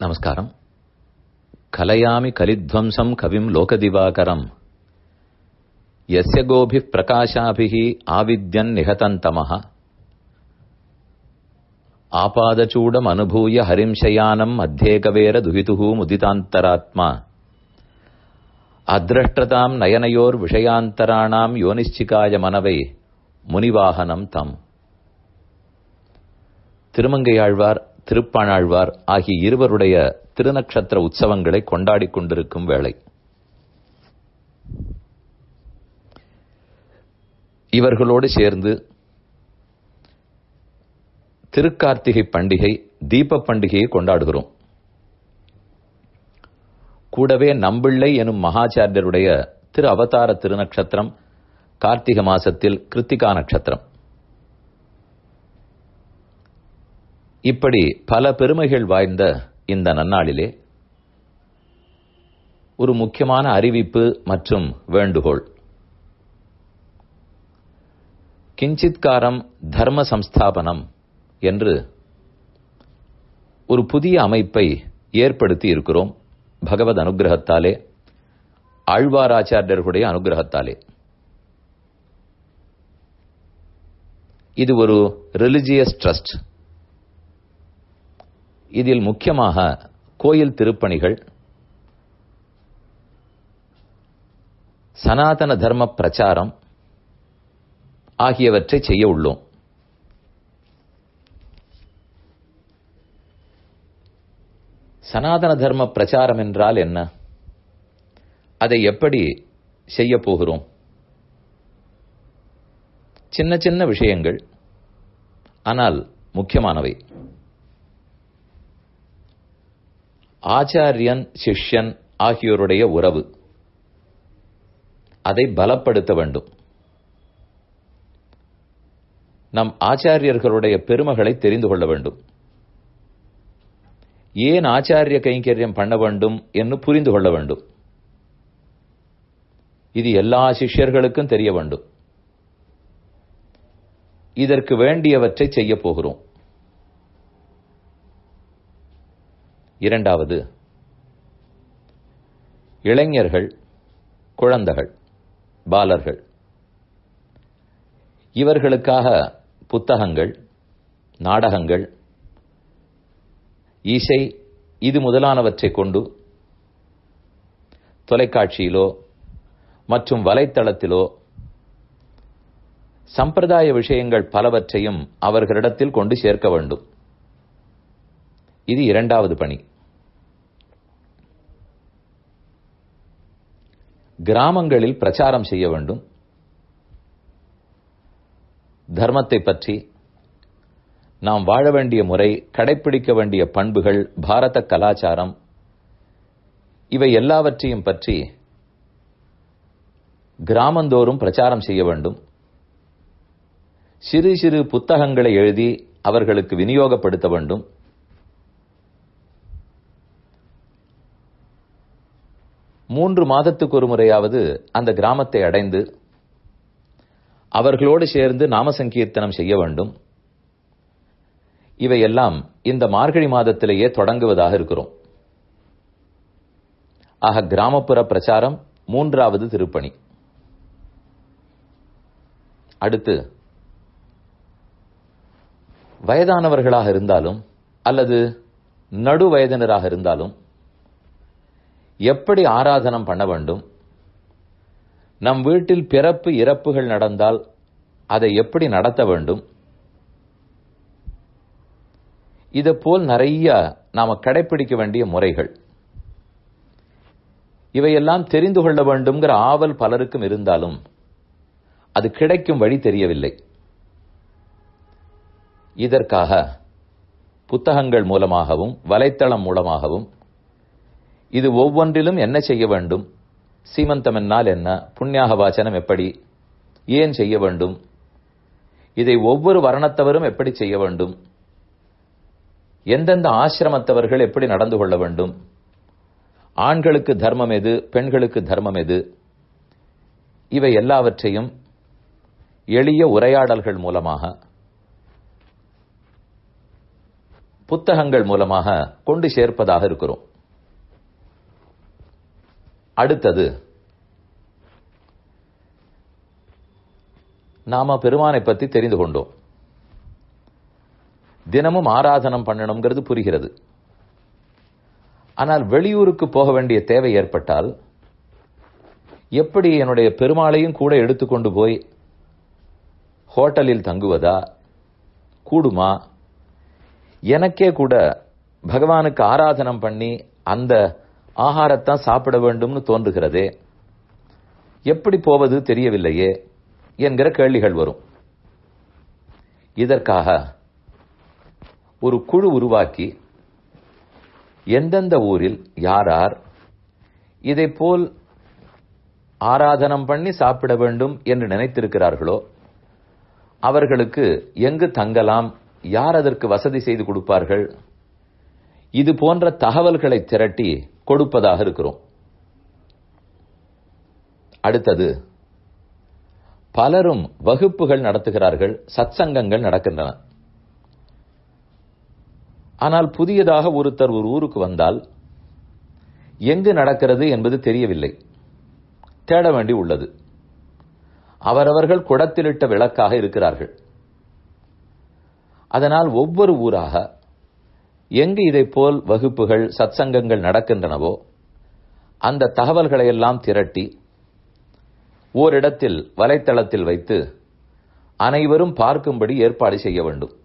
நமஸ்காரம் கலயாமி கலித்வம்சம் கவிம் லோகதிவாகரம் யஸ்ய கோபிः பிரகாசாபிः ஆவித்யன் நிகதந்தமः ஆபாதச்சூடம் அனுபூய ஹரிம் சயானம் மத்தியேகவேர துகிதுः முதிதாந்தராத்மா அத்ரஷ்டதாம் நயனயோர் விஷயாந்தராணாம் யோனிச்சிகாய மனவை முனிவாகனம் தம் திருமங்கையாழ்வார் திருப்பாணாழ்வார் ஆகிய இருவருடைய திருநக்ஷத்திர உற்சவங்களை கொண்டாடிக் கொண்டிருக்கும் வேளை இவர்களோடு சேர்ந்து திருக்கார்த்திகை பண்டிகை தீப பண்டிகையை கொண்டாடுகிறோம் கூடவே நம்பிள்ளை எனும் மகாச்சாரியருடைய திரு அவதார திருநக்ஷத்திரம் கார்த்திக மாசத்தில் கிருத்திகா நட்சத்திரம் இப்படி பல பெருமைகள் வாய்ந்த இந்த நன்னாளிலே ஒரு முக்கியமான அறிவிப்பு மற்றும் வேண்டுகோள் கிஞ்சித்காரம் தர்ம சம்ஸ்தாபனம் என்று ஒரு புதிய அமைப்பை ஏற்படுத்தி இருக்கிறோம் பகவத் அனுகிரகத்தாலே ஆழ்வாராச்சாரியர்களுடைய அனுகிரகத்தாலே இது ஒரு ரிலிஜியஸ் ட்ரஸ்ட் இதில் முக்கியமாக கோயில் திருப்பணிகள் சனாதன தர்ம பிரச்சாரம் ஆகியவற்றை செய்ய உள்ளோம் சனாதன தர்ம பிரச்சாரம் என்றால் என்ன அதை எப்படி செய்ய போகிறோம் சின்ன சின்ன விஷயங்கள் ஆனால் முக்கியமானவை ஆச்சாரியன் சிஷ்யன் ஆகியோருடைய உறவு அதை பலப்படுத்த வேண்டும் நம் ஆச்சாரியர்களுடைய பெருமைகளை தெரிந்து கொள்ள வேண்டும் ஏன் ஆச்சாரிய கைங்கரியம் பண்ண வேண்டும் என்று புரிந்து கொள்ள வேண்டும் இது எல்லா சிஷ்யர்களுக்கும் தெரிய வேண்டும் இதற்கு வேண்டியவற்றை செய்ய போகிறோம் இரண்டாவது இளைஞர்கள் குழந்தைகள் பாலர்கள் இவர்களுக்காக புத்தகங்கள் நாடகங்கள் இசை இது முதலானவற்றை கொண்டு தொலைக்காட்சியிலோ மற்றும் வலைத்தளத்திலோ சம்பிரதாய விஷயங்கள் பலவற்றையும் அவர்களிடத்தில் கொண்டு சேர்க்க வேண்டும் இது இரண்டாவது பணி கிராமங்களில் பிரச்சாரம் செய்ய வேண்டும் தர்மத்தை பற்றி நாம் வாழ வேண்டிய முறை கடைபிடிக்க வேண்டிய பண்புகள் பாரத கலாச்சாரம் இவை எல்லாவற்றையும் பற்றி கிராமந்தோறும் பிரச்சாரம் செய்ய வேண்டும் சிறு சிறு புத்தகங்களை எழுதி அவர்களுக்கு விநியோகப்படுத்த வேண்டும் மூன்று மாதத்துக்கு ஒரு முறையாவது அந்த கிராமத்தை அடைந்து அவர்களோடு சேர்ந்து நாம சங்கீர்த்தனம் செய்ய வேண்டும் இவையெல்லாம் இந்த மார்கழி மாதத்திலேயே தொடங்குவதாக இருக்கிறோம் ஆக கிராமப்புற பிரச்சாரம் மூன்றாவது திருப்பணி அடுத்து வயதானவர்களாக இருந்தாலும் அல்லது நடு வயதினராக இருந்தாலும் எப்படி ஆராதனம் பண்ண வேண்டும் நம் வீட்டில் பிறப்பு இறப்புகள் நடந்தால் அதை எப்படி நடத்த வேண்டும் இது போல் நிறைய நாம கடைபிடிக்க வேண்டிய முறைகள் இவையெல்லாம் தெரிந்து கொள்ள வேண்டும்ங்கிற ஆவல் பலருக்கும் இருந்தாலும் அது கிடைக்கும் வழி தெரியவில்லை இதற்காக புத்தகங்கள் மூலமாகவும் வலைத்தளம் மூலமாகவும் இது ஒவ்வொன்றிலும் என்ன செய்ய வேண்டும் சீமந்தம் என்னால் என்ன புண்ணியாக வாசனம் எப்படி ஏன் செய்ய வேண்டும் இதை ஒவ்வொரு வர்ணத்தவரும் எப்படி செய்ய வேண்டும் எந்தெந்த ஆசிரமத்தவர்கள் எப்படி நடந்து கொள்ள வேண்டும் ஆண்களுக்கு தர்மம் எது பெண்களுக்கு தர்மம் எது இவை எல்லாவற்றையும் எளிய உரையாடல்கள் மூலமாக புத்தகங்கள் மூலமாக கொண்டு சேர்ப்பதாக இருக்கிறோம் அடுத்தது நாம பெருமானை பத்தி தெரிந்து கொண்டோம் தினமும் ஆராதனம் பண்ணணுங்கிறது புரிகிறது ஆனால் வெளியூருக்கு போக வேண்டிய தேவை ஏற்பட்டால் எப்படி என்னுடைய பெருமாளையும் கூட எடுத்துக்கொண்டு போய் ஹோட்டலில் தங்குவதா கூடுமா எனக்கே கூட பகவானுக்கு ஆராதனம் பண்ணி அந்த ஆகாரத்தான் சாப்பிட வேண்டும்னு தோன்றுகிறதே எப்படி போவது தெரியவில்லையே என்கிற கேள்விகள் வரும் இதற்காக ஒரு குழு உருவாக்கி எந்தெந்த ஊரில் யாரார் இதை போல் ஆராதனம் பண்ணி சாப்பிட வேண்டும் என்று நினைத்திருக்கிறார்களோ அவர்களுக்கு எங்கு தங்கலாம் யார் அதற்கு வசதி செய்து கொடுப்பார்கள் இது போன்ற தகவல்களை திரட்டி கொடுப்பதாக இருக்கிறோம் அடுத்தது பலரும் வகுப்புகள் நடத்துகிறார்கள் சத்சங்கங்கள் நடக்கின்றன ஆனால் புதியதாக ஒருத்தர் ஒரு ஊருக்கு வந்தால் எங்கு நடக்கிறது என்பது தெரியவில்லை தேட வேண்டி உள்ளது அவரவர்கள் குடத்திலிட்ட விளக்காக இருக்கிறார்கள் அதனால் ஒவ்வொரு ஊராக எங்கு இதை போல் வகுப்புகள் சத்சங்கங்கள் நடக்கின்றனவோ அந்த தகவல்களை எல்லாம் திரட்டி ஓரிடத்தில் வலைத்தளத்தில் வைத்து அனைவரும் பார்க்கும்படி ஏற்பாடு செய்ய வேண்டும்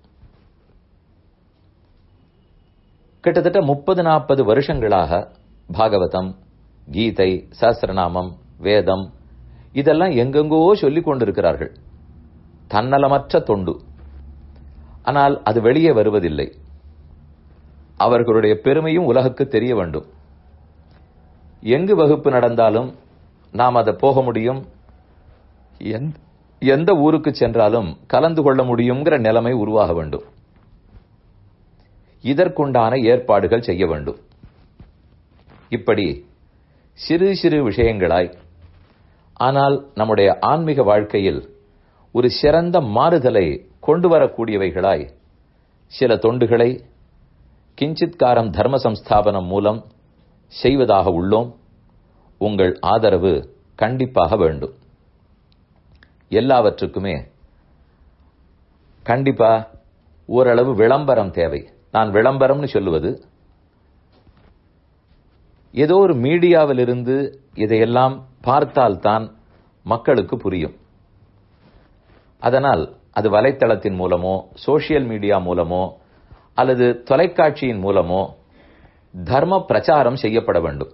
கிட்டத்தட்ட முப்பது நாற்பது வருஷங்களாக பாகவதம் கீதை சாஸ்திரநாமம் வேதம் இதெல்லாம் எங்கெங்கோ சொல்லிக் கொண்டிருக்கிறார்கள் தன்னலமற்ற தொண்டு ஆனால் அது வெளியே வருவதில்லை அவர்களுடைய பெருமையும் உலகுக்கு தெரிய வேண்டும் எங்கு வகுப்பு நடந்தாலும் நாம் அதை போக முடியும் எந்த ஊருக்கு சென்றாலும் கலந்து கொள்ள முடியுங்கிற நிலைமை உருவாக வேண்டும் இதற்குண்டான ஏற்பாடுகள் செய்ய வேண்டும் இப்படி சிறு சிறு விஷயங்களாய் ஆனால் நம்முடைய ஆன்மீக வாழ்க்கையில் ஒரு சிறந்த மாறுதலை கொண்டு வரக்கூடியவைகளாய் சில தொண்டுகளை கிஞ்சித்காரம் தர்ம சம்ஸ்தாபனம் மூலம் செய்வதாக உள்ளோம் உங்கள் ஆதரவு கண்டிப்பாக வேண்டும் எல்லாவற்றுக்குமே கண்டிப்பா ஓரளவு விளம்பரம் தேவை நான் விளம்பரம்னு சொல்லுவது ஏதோ ஒரு மீடியாவிலிருந்து இதையெல்லாம் பார்த்தால்தான் மக்களுக்கு புரியும் அதனால் அது வலைத்தளத்தின் மூலமோ சோசியல் மீடியா மூலமோ அல்லது தொலைக்காட்சியின் மூலமோ தர்ம பிரச்சாரம் செய்யப்பட வேண்டும்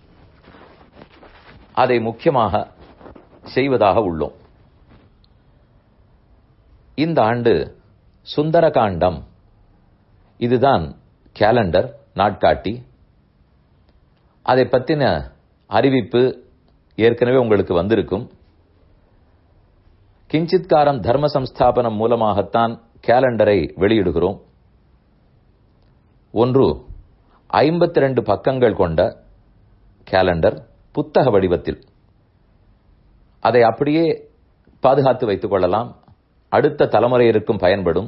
அதை முக்கியமாக செய்வதாக உள்ளோம் இந்த ஆண்டு சுந்தரகாண்டம் இதுதான் கேலண்டர் நாட்காட்டி அதை பற்றின அறிவிப்பு ஏற்கனவே உங்களுக்கு வந்திருக்கும் கிஞ்சித்காரம் தர்ம சம்ஸ்தாபனம் மூலமாகத்தான் கேலண்டரை வெளியிடுகிறோம் ஒன்று ஐம்பத்தி ரெண்டு பக்கங்கள் கொண்ட கேலண்டர் புத்தக வடிவத்தில் அதை அப்படியே பாதுகாத்து வைத்துக் கொள்ளலாம் அடுத்த தலைமுறையிற்கும் பயன்படும்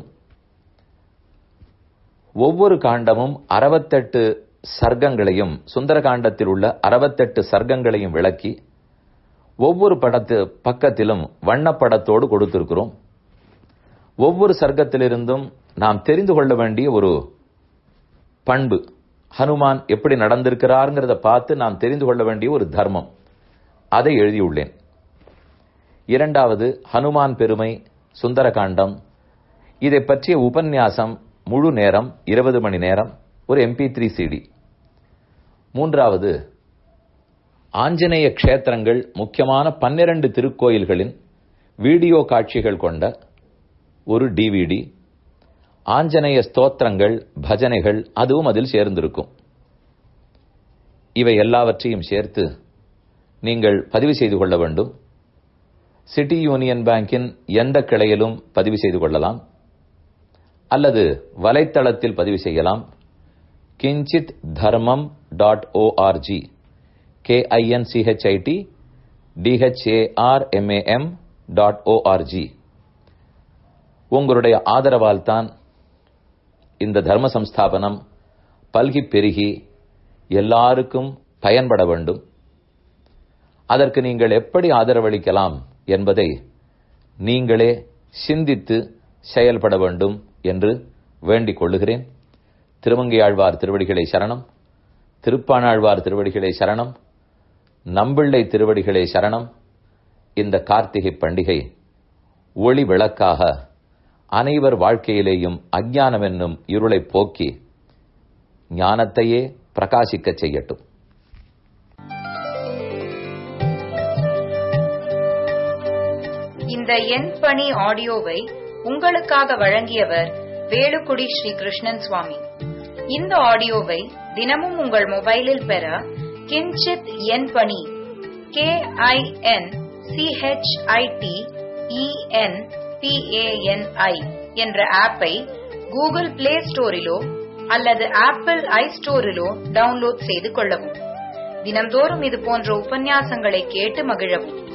ஒவ்வொரு காண்டமும் அறுபத்தெட்டு சர்க்கங்களையும் சுந்தர காண்டத்தில் உள்ள அறுபத்தெட்டு சர்க்கங்களையும் விளக்கி ஒவ்வொரு படத்து பக்கத்திலும் வண்ணப்படத்தோடு கொடுத்திருக்கிறோம் ஒவ்வொரு சர்க்கத்திலிருந்தும் நாம் தெரிந்து கொள்ள வேண்டிய ஒரு பண்பு ஹனுமான் எப்படி நடந்திருக்கிறார்ங்கிறத பார்த்து நாம் தெரிந்து கொள்ள வேண்டிய ஒரு தர்மம் அதை எழுதியுள்ளேன் இரண்டாவது ஹனுமான் பெருமை சுந்தரகாண்டம் இதை பற்றிய உபன்யாசம் முழு நேரம் இருபது மணி நேரம் ஒரு எம்பி த்ரீ சிடி மூன்றாவது ஆஞ்சநேய க்ஷேத்திரங்கள் முக்கியமான பன்னிரண்டு திருக்கோயில்களின் வீடியோ காட்சிகள் கொண்ட ஒரு டிவிடி ஆஞ்சநேய ஸ்தோத்திரங்கள் பஜனைகள் அதுவும் அதில் சேர்ந்திருக்கும் இவை எல்லாவற்றையும் சேர்த்து நீங்கள் பதிவு செய்து கொள்ள வேண்டும் சிட்டி யூனியன் பேங்கின் எந்த கிளையிலும் பதிவு செய்து கொள்ளலாம் அல்லது வலைத்தளத்தில் பதிவு செய்யலாம் கிஞ்சித் தர்மம் dot O R G KINCHIT டிஹெச்ஏஆர்எம்ஏஎம் dot O R G உங்களுடைய ஆதரவால் தான் இந்த தர்ம சம்ஸ்தாபனம் பல்கி பெருகி எல்லாருக்கும் பயன்பட வேண்டும் அதற்கு நீங்கள் எப்படி ஆதரவளிக்கலாம் என்பதை நீங்களே சிந்தித்து செயல்பட வேண்டும் என்று வேண்டிக் கொள்ளுகிறேன் திருமங்கையாழ்வார் திருவடிகளை சரணம் திருப்பானாழ்வார் திருவடிகளை சரணம் நம்பிள்ளை திருவடிகளை சரணம் இந்த கார்த்திகை பண்டிகை ஒளி விளக்காக அனைவர் வாழ்க்கையிலேயும் அஞ்ஞானம் என்னும் இருளை போக்கி ஞானத்தையே பிரகாசிக்கச் செய்யட்டும் இந்த என் பணி ஆடியோவை உங்களுக்காக வழங்கியவர் வேலுக்குடி ஸ்ரீ கிருஷ்ணன் சுவாமி இந்த ஆடியோவை தினமும் உங்கள் மொபைலில் பெற கிஞ்சித் என் பணி கே ஐ என் சிஹெச்ஐடி இஎன் பிஏஎன்ஐ என்ற ஆப்பை கூகுள் பிளே ஸ்டோரிலோ அல்லது ஆப்பிள் ஐ ஸ்டோரிலோ டவுன்லோட் செய்து கொள்ளவும் தினம்தோறும் இது போன்ற உபன்யாசங்களை கேட்டு மகிழவும்